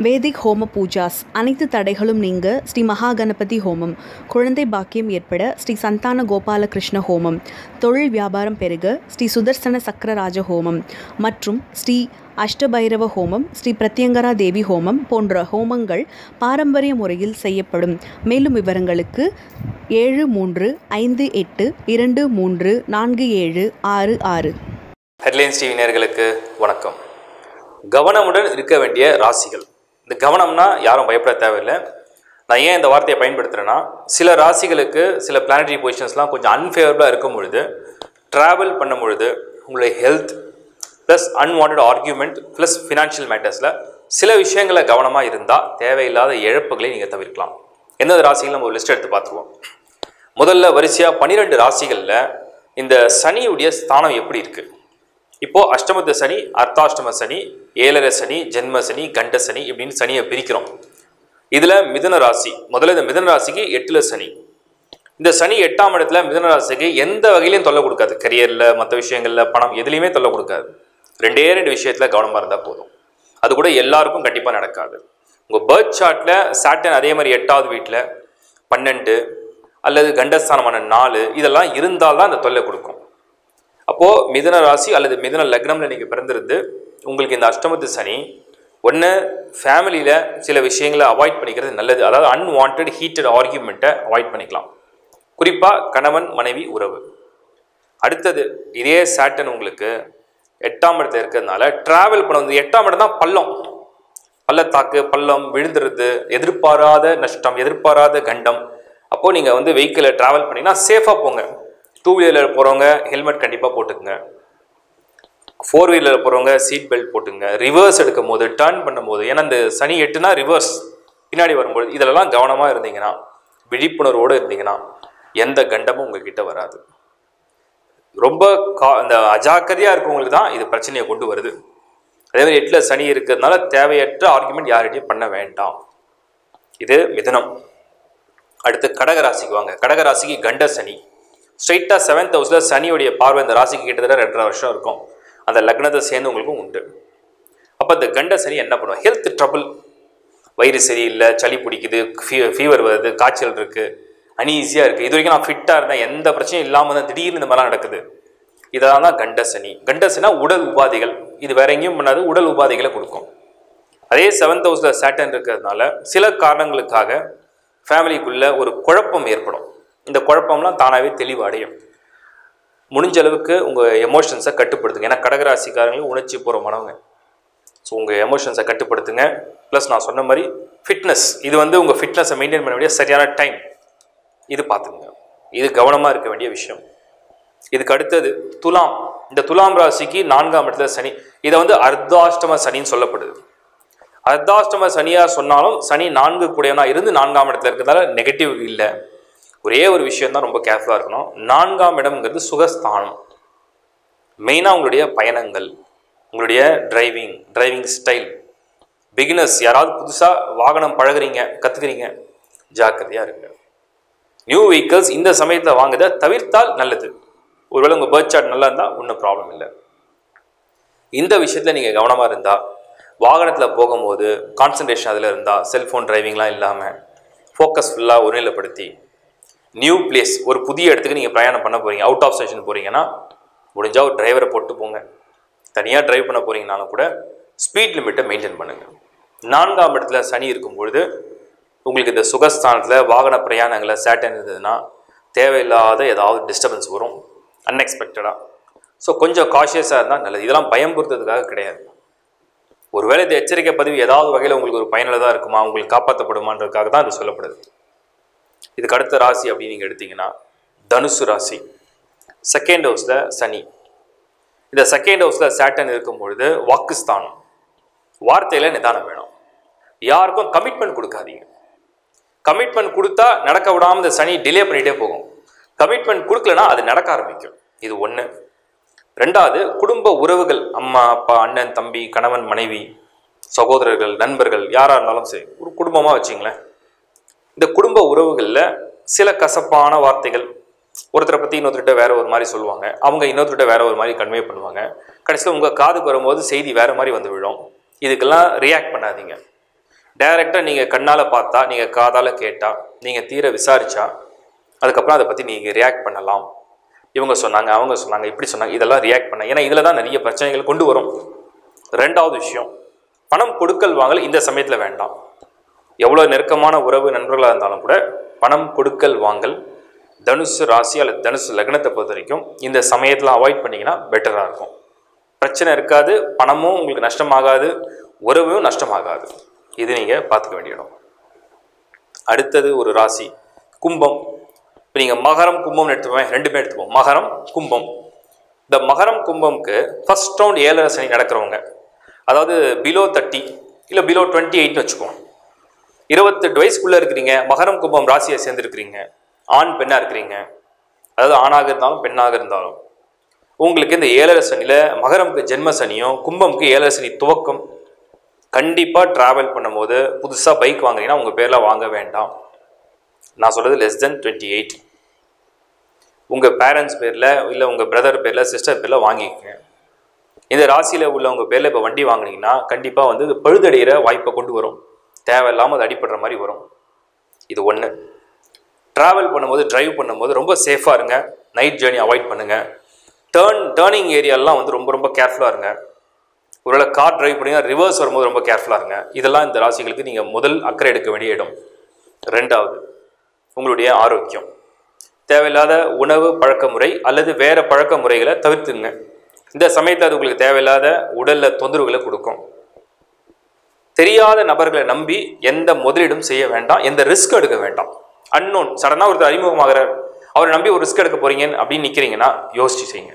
வேதிக் ஹோம பூஜாஸ் அனைத்து தடைகளும் நீங்க ஸ்ரீ மகா கணபதி ஹோமம் குழந்தை பாக்கியம் ஏற்பட ஸ்ரீ சந்தான கோபால கிருஷ்ண ஹோமம் தொழில் வியாபாரம் பெருக ஸ்ரீ சுதர்சன சக்கரராஜ ஹோமம் மற்றும் ஸ்ரீ அஷ்டபைரவ ஹோமம் ஸ்ரீ பிரத்யங்கரா தேவி ஹோமம் போன்ற ஹோமங்கள் பாரம்பரிய முறையில் செய்யப்படும் மேலும் விவரங்களுக்கு ஏழு மூன்று ஐந்து எட்டு இரண்டு மூன்று நான்கு ஏழு ஆறு ஆறு ஹெட்லைன்ஸ் டிவி நேயர்களுக்கு வணக்கம் கவனமுடன் இருக்க வேண்டிய ராசிகள் இந்த கவனம்னா யாரும் பயப்பட தேவையில்லை நான் ஏன் இந்த வார்த்தையை பயன்படுத்துகிறேன்னா சில ராசிகளுக்கு சில பிளானட்டரி பொசிஷன்ஸ்லாம் கொஞ்சம் அன்ஃபேவரபுளாக இருக்கும் பொழுது ட்ராவல் பண்ணும் பொழுது உங்களுடைய health plus unwanted argument plus financial மேட்டர்ஸில் சில விஷயங்களை கவனமாக இருந்தால் தேவையில்லாத இழப்புகளை நீங்கள் தவிர்க்கலாம் எந்தெந்த ராசிகள் நம்ம ஒரு லிஸ்ட் எடுத்து பார்த்துருவோம் முதல்ல வரிசையாக பன்னிரெண்டு ராசிகளில் இந்த சனியுடைய ஸ்தானம் எப்படி இருக்குது இப்போது அஷ்டமத்து சனி அர்த்தாஷ்டம சனி ஏழரை சனி ஜென்ம சனி கண்ட சனி இப்படின்னு சனியை பிரிக்கிறோம் இதில் மிதுன ராசி முதல்ல இந்த மிதுன ராசிக்கு எட்டில் சனி இந்த சனி எட்டாம் இடத்துல மிதுன ராசிக்கு எந்த வகையிலையும் தொல்லை கொடுக்காது கரியரில் மற்ற விஷயங்களில் பணம் எதுலேயுமே தொல்லை கொடுக்காது ரெண்டே ரெண்டு விஷயத்தில் கவனமாக இருந்தால் போதும் அது கூட எல்லாருக்கும் கண்டிப்பாக நடக்காது உங்கள் பர்த் சார்ட்டில் சாட்டன் அதே மாதிரி எட்டாவது வீட்டில் பன்னெண்டு அல்லது கண்டஸ்தானமான நாலு இதெல்லாம் இருந்தால் தான் இந்த தொல்லை கொடுக்கும் அப்போது மிதுன ராசி அல்லது மிதுன லக்னமில் நீங்கள் பிறந்திருந்து உங்களுக்கு இந்த அஷ்டமத்து சனி ஒன்று ஃபேமிலியில் சில விஷயங்களை அவாய்ட் பண்ணிக்கிறது நல்லது அதாவது அன்வான்ட் ஹீட்டட் ஆர்கியூமெண்ட்டை அவாய்ட் பண்ணிக்கலாம் குறிப்பாக கணவன் மனைவி உறவு அடுத்தது இதே சாட்டன் உங்களுக்கு எட்டாம் இடத்துல இருக்கிறதுனால ட்ராவல் பண்ண வந்து எட்டாம் இடம் தான் பள்ளம் பள்ளத்தாக்கு பள்ளம் விழுந்துருது எதிர்பாராத நஷ்டம் எதிர்பாராத கண்டம் அப்போது நீங்கள் வந்து வெஹிக்கிளில் ட்ராவல் பண்ணிங்கன்னா சேஃபாக போங்க டூ வீலரில் போகிறவங்க ஹெல்மெட் கண்டிப்பாக போட்டுக்குங்க ஃபோர் வீலரில் போகிறவங்க சீட் பெல்ட் போட்டுங்க ரிவர்ஸ் எடுக்கும் போது டர்ன் பண்ணும்போது ஏன்னா இந்த சனி எட்டுனா ரிவர்ஸ் பின்னாடி வரும்போது இதிலெல்லாம் கவனமாக இருந்தீங்கன்னா விழிப்புணர்வோடு இருந்தீங்கன்னா எந்த கண்டமும் உங்ககிட்ட வராது ரொம்ப கா இந்த அஜாக்கிரதையாக இருக்கவங்களுக்கு தான் இது பிரச்சனையை கொண்டு வருது அதே மாதிரி எட்டில் சனி இருக்கிறதுனால தேவையற்ற ஆர்குமெண்ட் யார்கிட்டையும் பண்ண வேண்டாம் இது மிதனம் அடுத்து கடகராசிக்கு வாங்க கடகராசிக்கு கண்ட சனி ஸ்ட்ரைட்டாக செவன்த் ஹவுஸில் சனியுடைய பார்வை இந்த ராசிக்கு கிட்டத்தட்ட ரெண்டரை வருஷம் இருக்கும் அந்த லக்னத்தை சேர்ந்தவங்களுக்கும் உண்டு அப்போ இந்த கண்ட சனி என்ன பண்ணுவோம் ஹெல்த் ட்ரபிள் வயிறு சரியில்லை சளி பிடிக்குது ஃபீ ஃபீவர் வருது காய்ச்சல் இருக்குது அன்ஈஸியாக இருக்குது இது வரைக்கும் நான் ஃபிட்டாக இருந்தேன் எந்த பிரச்சனையும் இல்லாமல் தான் திடீர்னு இந்த மாதிரிலாம் நடக்குது இதெல்லாம் தான் கண்ட சனி கண்ட சனினா உடல் உபாதைகள் இது வேற எங்கேயும் பண்ணாது உடல் உபாதைகளை கொடுக்கும் அதே செவன்த் ஹவுஸில் சேட்டன் இருக்கிறதுனால சில காரணங்களுக்காக ஃபேமிலிக்குள்ளே ஒரு குழப்பம் ஏற்படும் இந்த குழப்பம்லாம் தானாகவே தெளிவு அடையும் முடிஞ்ச அளவுக்கு உங்கள் எமோஷன்ஸை கட்டுப்படுத்துங்க ஏன்னா கடகராசிக்காரங்களும் உணர்ச்சி பூர்வமானவங்க ஸோ உங்கள் எமோஷன்ஸை கட்டுப்படுத்துங்க ப்ளஸ் நான் சொன்ன மாதிரி ஃபிட்னஸ் இது வந்து உங்கள் ஃபிட்னஸை மெயின்டைன் பண்ண வேண்டிய சரியான டைம் இது பார்த்துங்க இது கவனமாக இருக்க வேண்டிய விஷயம் இதுக்கு அடுத்தது துலாம் இந்த துலாம் ராசிக்கு நான்காம் இடத்துல சனி இதை வந்து அர்த்தாஷ்டம சனின்னு சொல்லப்படுது அர்த்தாஷ்டம சனியாக சொன்னாலும் சனி நான்கு கூடியவனா இருந்து நான்காம் இடத்துல இருக்கிறதால நெகட்டிவ் இல்லை ஒரே ஒரு விஷயம் தான் ரொம்ப கேர்ஃபுல்லாக இருக்கணும் நான்காம் இடம்ங்கிறது சுகஸ்தானம் மெயினாக உங்களுடைய பயணங்கள் உங்களுடைய டிரைவிங் டிரைவிங் ஸ்டைல் பிகினர்ஸ் யாராவது புதுசாக வாகனம் பழகுறீங்க கற்றுக்குறீங்க ஜாக்கிரதையாக இருங்க நியூ வெஹிக்கிள்ஸ் இந்த சமயத்தில் வாங்குறத தவிர்த்தால் நல்லது ஒருவேளை உங்கள் பர்த் சார்ட் நல்லா இருந்தால் ஒன்றும் ப்ராப்ளம் இல்லை இந்த விஷயத்தில் நீங்கள் கவனமாக இருந்தால் வாகனத்தில் போகும்போது கான்சன்ட்ரேஷன் அதில் இருந்தால் செல்ஃபோன் டிரைவிங்லாம் இல்லாமல் ஃபோக்கஸ் ஃபுல்லாக ஒருநிலைப்படுத்தி நியூ பிளேஸ் ஒரு புதிய இடத்துக்கு நீங்கள் பிரயாணம் பண்ண போகிறீங்க அவுட் ஆஃப் ஸ்டேஷன் போகிறீங்கன்னா முடிஞ்சால் ஒரு டிரைவரை போட்டு போங்க தனியாக டிரைவ் பண்ண போகிறீங்கனாலும் கூட ஸ்பீட் லிமிட்டை மெயின்டைன் பண்ணுங்கள் நான்காம் இடத்துல சனி இருக்கும் பொழுது உங்களுக்கு இந்த சுகஸ்தானத்தில் வாகன பிரயாணங்களை சேட்டன் இருந்ததுன்னா தேவையில்லாத ஏதாவது டிஸ்டர்பன்ஸ் வரும் அன்எக்ஸ்பெக்டடாக ஸோ கொஞ்சம் காஷியஸாக இருந்தால் நல்லது இதெல்லாம் பயம்புறுத்துறதுக்காக கிடையாது ஒருவேளை இந்த எச்சரிக்கை பதிவு ஏதாவது வகையில் உங்களுக்கு ஒரு பயனுள்ளதாக இருக்குமா உங்களுக்கு காப்பாற்றப்படுமான்றதுக்காக தான் இது சொல்லப்படுது இதுக்கு அடுத்த ராசி அப்படின்னு நீங்கள் எடுத்தீங்கன்னா தனுசு ராசி செகண்ட் ஹவுஸில் சனி இந்த செகண்ட் ஹவுஸில் சேட்டன் இருக்கும் பொழுது வாக்குஸ்தானம் வார்த்தையில் நிதானம் வேணும் யாருக்கும் கமிட்மெண்ட் கொடுக்காதீங்க கமிட்மெண்ட் கொடுத்தா நடக்க விடாமல் இந்த சனி டிலே பண்ணிகிட்டே போகும் கமிட்மெண்ட் கொடுக்கலனா அது நடக்க ஆரம்பிக்கும் இது ஒன்று ரெண்டாவது குடும்ப உறவுகள் அம்மா அப்பா அண்ணன் தம்பி கணவன் மனைவி சகோதரர்கள் நண்பர்கள் யாராக இருந்தாலும் சரி ஒரு குடும்பமாக வச்சிங்களேன் இந்த குடும்ப உறவுகளில் சில கசப்பான வார்த்தைகள் ஒருத்தரை பற்றி இன்னொருத்தர்கிட்ட வேற ஒரு மாதிரி சொல்லுவாங்க அவங்க இன்னொருத்தர்கிட்ட வேற ஒரு மாதிரி கன்வே பண்ணுவாங்க கடைசியில் உங்கள் காதுக்கு வரும்போது செய்தி வேற மாதிரி வந்து விழும் இதுக்கெல்லாம் ரியாக்ட் பண்ணாதீங்க டைரெக்டாக நீங்கள் கண்ணால் பார்த்தா நீங்கள் காதால் கேட்டால் நீங்கள் தீர விசாரிச்சா அதுக்கப்புறம் அதை பற்றி நீங்கள் ரியாக்ட் பண்ணலாம் இவங்க சொன்னாங்க அவங்க சொன்னாங்க இப்படி சொன்னாங்க இதெல்லாம் ரியாக்ட் பண்ண ஏன்னா இதில் தான் நிறைய பிரச்சனைகள் கொண்டு வரும் ரெண்டாவது விஷயம் பணம் கொடுக்கல் வாங்கல் இந்த சமயத்தில் வேண்டாம் எவ்வளோ நெருக்கமான உறவு நண்பர்களாக இருந்தாலும் கூட பணம் கொடுக்கல் வாங்கல் தனுசு ராசி அல்லது தனுசு லக்னத்தை பொறுத்த வரைக்கும் இந்த சமயத்தில் அவாய்ட் பண்ணிங்கன்னா பெட்டராக இருக்கும் பிரச்சனை இருக்காது பணமும் உங்களுக்கு நஷ்டமாகாது உறவும் நஷ்டமாகாது இது நீங்கள் பார்த்துக்க வேண்டிய இடம் அடுத்தது ஒரு ராசி கும்பம் இப்போ நீங்கள் மகரம் கும்பம்னு எடுத்துப்போம் ரெண்டுமே எடுத்துப்போம் மகரம் கும்பம் இந்த மகரம் கும்பம்க்கு ஃபர்ஸ்ட் ரவுண்ட் ஏழரை சனி நடக்கிறவங்க அதாவது பிலோ தேர்ட்டி இல்லை பிலோ டுவெண்ட்டி எயிட்னு வச்சுக்கோம் இருபத்தெட்டு வயசுக்குள்ளே இருக்கிறீங்க மகரம் கும்பம் ராசியை சேர்ந்துருக்கிறீங்க ஆண் பெண்ணாக இருக்கிறீங்க அதாவது ஆணாக இருந்தாலும் பெண்ணாக இருந்தாலும் உங்களுக்கு இந்த ஏழரை சனியில் மகரமுக்கு ஜென்ம சனியும் கும்பமுக்கு ஏழரை சனி துவக்கம் கண்டிப்பாக ட்ராவல் பண்ணும்போது புதுசாக பைக் வாங்குறீங்கன்னா உங்கள் பேரில் வாங்க வேண்டாம் நான் சொல்கிறது லெஸ் தென் டுவெண்ட்டி எயிட் உங்கள் பேரண்ட்ஸ் பேரில் இல்லை உங்கள் பிரதர் பேரில் சிஸ்டர் பேரில் வாங்கிக்கங்க இந்த ராசியில் உள்ளவங்க பேரில் இப்போ வண்டி வாங்குனீங்கன்னா கண்டிப்பாக வந்து இது பழுதடைகிற வாய்ப்பை கொண்டு வரும் தேவையில்லாமல் அது அடிப்படுற மாதிரி வரும் இது ஒன்று ட்ராவல் பண்ணும்போது டிரைவ் பண்ணும்போது ரொம்ப சேஃபாக இருங்க நைட் ஜேர்னி அவாய்ட் பண்ணுங்கள் டேர்ன் டேர்னிங் ஏரியாலாம் வந்து ரொம்ப ரொம்ப கேர்ஃபுல்லாக இருங்க ஒருவேளை கார் டிரைவ் பண்ணீங்கன்னா ரிவர்ஸ் வரும்போது ரொம்ப கேர்ஃபுல்லாக இருங்க இதெல்லாம் இந்த ராசிகளுக்கு நீங்கள் முதல் அக்கறை எடுக்க வேண்டிய இடம் ரெண்டாவது உங்களுடைய ஆரோக்கியம் தேவையில்லாத உணவு பழக்க முறை அல்லது வேறு பழக்க முறைகளை தவிர்த்துங்க இந்த சமயத்தில் அது உங்களுக்கு தேவையில்லாத உடலில் தொந்தரவுகளை கொடுக்கும் தெரியாத நபர்களை நம்பி எந்த முதலீடும் செய்ய வேண்டாம் எந்த ரிஸ்க் எடுக்க வேண்டாம் அன்னோன் சடனாக ஒருத்தர் அறிமுகமாகிறார் அவரை நம்பி ஒரு ரிஸ்க் எடுக்க போறீங்க அப்படின்னு நிற்கிறீங்கன்னா யோசிச்சு செய்யுங்க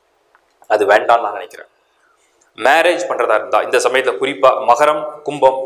அது வேண்டாம்னு நான் நினைக்கிறேன் மேரேஜ் பண்ணுறதா இருந்தால் இந்த சமயத்தில் குறிப்பாக மகரம் கும்பம்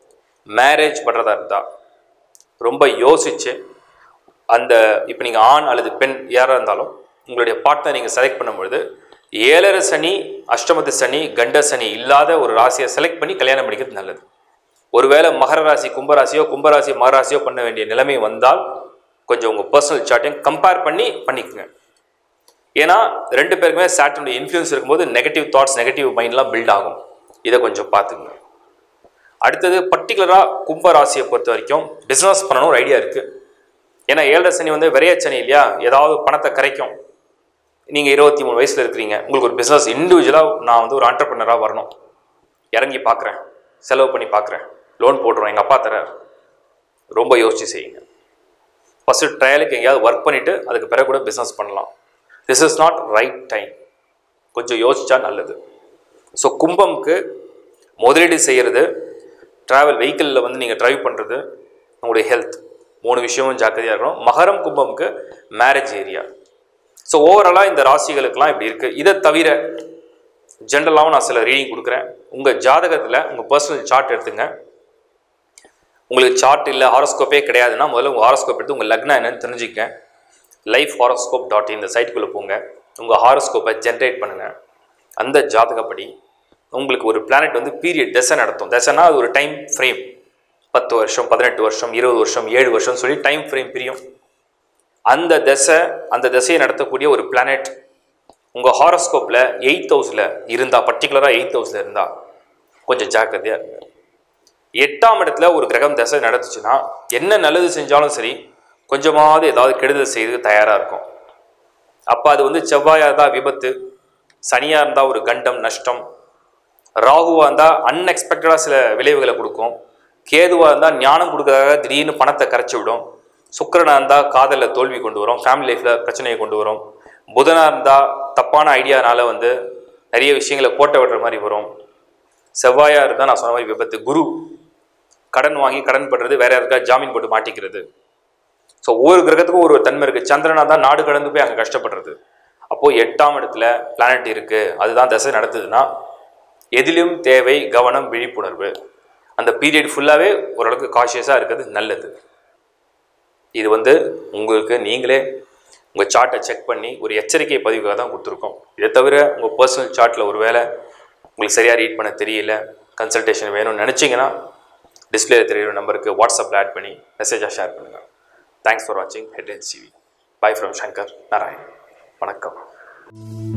மேரேஜ் பண்ணுறதா இருந்தால் ரொம்ப யோசிச்சு அந்த இப்போ நீங்கள் ஆண் அல்லது பெண் யாராக இருந்தாலும் உங்களுடைய பார்ட்னர் நீங்கள் செலக்ட் பண்ணும்பொழுது ஏழரை சனி அஷ்டமத்து சனி கண்ட சனி இல்லாத ஒரு ராசியை செலக்ட் பண்ணி கல்யாணம் பண்ணிக்கிறது நல்லது ஒருவேளை மகர ராசி கும்பராசியோ கும்பராசி மகராசியோ பண்ண வேண்டிய நிலைமை வந்தால் கொஞ்சம் உங்கள் பர்சனல் சார்ட்டையும் கம்பேர் பண்ணி பண்ணிக்கோங்க ஏன்னா ரெண்டு பேருக்குமே சாட்டனுடைய இன்ஃப்ளூயன்ஸ் இருக்கும்போது நெகட்டிவ் தாட்ஸ் நெகட்டிவ் மைண்ட்லாம் பில்ட் ஆகும் இதை கொஞ்சம் பார்த்துங்க அடுத்தது பர்டிகுலராக கும்ப ராசியை பொறுத்த வரைக்கும் பிஸ்னஸ் பண்ணணும் ஒரு ஐடியா இருக்குது ஏன்னா ஏழரை சனி வந்து விரைய சனி இல்லையா ஏதாவது பணத்தை கரைக்கும் நீங்கள் இருபத்தி மூணு வயசில் இருக்கிறீங்க உங்களுக்கு ஒரு பிஸ்னஸ் இண்டிவிஜுவலாக நான் வந்து ஒரு ஆண்டர்பனராக வரணும் இறங்கி பார்க்குறேன் செலவு பண்ணி பார்க்குறேன் லோன் போட்டுருவோம் எங்கள் அப்பா தரார் ரொம்ப யோசிச்சு செய்யுங்க ஃபஸ்ட்டு ட்ரையலுக்கு எங்கேயாவது ஒர்க் பண்ணிவிட்டு அதுக்கு பிறகு கூட பிஸ்னஸ் பண்ணலாம் this is not right time கொஞ்சம் யோசிச்சா நல்லது ஸோ கும்பம்க்கு முதலீடு செய்கிறது ட்ராவல் வெஹிக்கிளில் வந்து நீங்கள் டிரைவ் பண்ணுறது உங்களுடைய ஹெல்த் மூணு விஷயமும் ஜாக்கிரதையாக இருக்கணும் மகரம் கும்பம்க்கு மேரேஜ் ஏரியா ஸோ ஓவராலாக இந்த ராசிகளுக்கெல்லாம் இப்படி இருக்குது இதை தவிர ஜென்ரலாகவும் நான் சில ரீடிங் கொடுக்குறேன் உங்கள் ஜாதகத்தில் உங்கள் பர்சனல் சார்ட் எடுத்துங்க உங்களுக்கு சார்ட் இல்லை ஹாரோஸ்கோப்பே கிடையாதுன்னா முதல்ல உங்கள் ஹாரோஸ்கோப் எடுத்து உங்கள் லக்னம் என்னன்னு தெரிஞ்சுக்க லைஃப் ஹாரோஸ்கோப் டாட் இந்த சைட்டுக்குள்ளே போங்க உங்கள் ஹாரோஸ்கோப்பை ஜென்ரேட் பண்ணுங்கள் அந்த ஜாதகப்படி உங்களுக்கு ஒரு பிளானட் வந்து பீரியட் தசை நடத்தும் தசைனா அது ஒரு டைம் ஃப்ரேம் பத்து வருஷம் பதினெட்டு வருஷம் இருபது வருஷம் ஏழு வருஷம் சொல்லி டைம் ஃப்ரேம் பிரியும் அந்த தசை அந்த தசையை நடத்தக்கூடிய ஒரு பிளானட் உங்கள் ஹாரோஸ்கோப்பில் எயித் ஹவுஸில் இருந்தால் பர்டிகுலராக எயித் ஹவுஸில் இருந்தால் கொஞ்சம் ஜாக்கிரதையாக இருங்க எட்டாம் இடத்துல ஒரு கிரகம் தசை நடத்துச்சுன்னா என்ன நல்லது செஞ்சாலும் சரி கொஞ்சமாவது ஏதாவது கெடுதல் செய்து தயாராக இருக்கும் அப்போ அது வந்து செவ்வாயாக இருந்தால் விபத்து சனியாக இருந்தால் ஒரு கண்டம் நஷ்டம் ராகுவாக இருந்தால் அன்எக்ஸ்பெக்டடாக சில விளைவுகளை கொடுக்கும் கேதுவாக இருந்தால் ஞானம் கொடுக்கறதாக திடீர்னு பணத்தை கரைச்சி விடும் சுக்கிரனாக இருந்தால் காதலில் தோல்வி கொண்டு வரும் ஃபேமிலி லைஃப்பில் பிரச்சனையை கொண்டு வரும் புதனாக இருந்தால் தப்பான ஐடியானால வந்து நிறைய விஷயங்களை கோட்டை விடுற மாதிரி வரும் செவ்வாயாக இருந்தால் நான் சொன்ன மாதிரி விபத்து குரு கடன் வாங்கி கடன் படுறது வேற யாருக்கா ஜாமீன் போட்டு மாட்டிக்கிறது ஸோ ஒவ்வொரு கிரகத்துக்கும் ஒரு தன்மை இருக்குது சந்திரனாக தான் நாடு கடந்து போய் அங்கே கஷ்டப்படுறது அப்போது எட்டாம் இடத்துல பிளானட் இருக்குது அதுதான் தசை நடத்துதுன்னா எதிலும் தேவை கவனம் விழிப்புணர்வு அந்த பீரியட் ஃபுல்லாகவே ஓரளவுக்கு காஷியஸாக இருக்கிறது நல்லது இது வந்து உங்களுக்கு நீங்களே உங்கள் சார்ட்டை செக் பண்ணி ஒரு எச்சரிக்கை பதிவுக்காக தான் கொடுத்துருக்கோம் இதை தவிர உங்கள் பர்சனல் சார்ட்டில் ஒரு வேளை உங்களுக்கு சரியாக ரீட் பண்ண தெரியல கன்சல்டேஷன் வேணும்னு நினச்சிங்கன்னா டிஸ்பிளே தெரியுற நம்பருக்கு வாட்ஸ்அப்பில் ஆட் பண்ணி மெசேஜாக ஷேர் பண்ணுங்கள் தேங்க்ஸ் ஃபார் வாட்சிங் head and CV bye from Shankar Narayan வணக்கம்